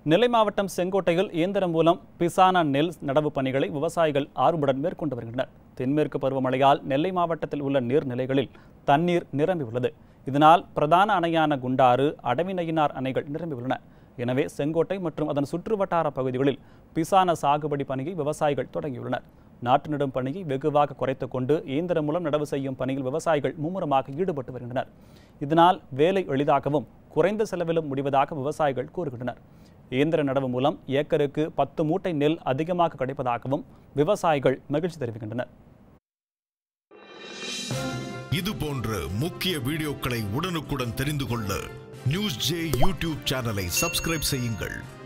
நெல்லை மாவட்டம் செங்கோட்டையில் இயந்திரம் மூலம் பிசான நெல் நடவு பணிகளை விவசாயிகள் ஆர்வமுடன் மேற்கொண்டு வருகின்றனர் தென்மேற்கு பருவமழையால் நெல்லை மாவட்டத்தில் உள்ள நீர்நிலைகளில் தண்ணீர் நிரம்பியுள்ளது இதனால் பிரதான அணையான குண்டாறு அடவிநயினார் அணைகள் நிரம்பியுள்ளன எனவே செங்கோட்டை மற்றும் அதன் சுற்றுவட்டார பகுதிகளில் பிசான சாகுபடி பணியை விவசாயிகள் தொடங்கியுள்ளனர் நாட்டு நடும் பணியை வெகுவாக குறைத்துக் கொண்டு இயந்திரம் மூலம் நடவு செய்யும் பணியில் விவசாயிகள் மும்முரமாக ஈடுபட்டு வருகின்றனர் இதனால் வேலை எளிதாகவும் குறைந்த செலவிலும் முடிவதாக விவசாயிகள் கூறுகின்றனர் இயந்திர நடவு மூலம் ஏக்கருக்கு பத்து மூட்டை நெல் அதிகமாக கிடைப்பதாகவும் விவசாயிகள் மகிழ்ச்சி தெரிவிக்கின்றனர் இது போன்ற முக்கிய வீடியோக்களை உடனுக்குடன் தெரிந்து கொள்ள நியூஸ் ஜே யூடியூப் சேனலை சப்ஸ்கிரைப் செய்யுங்கள்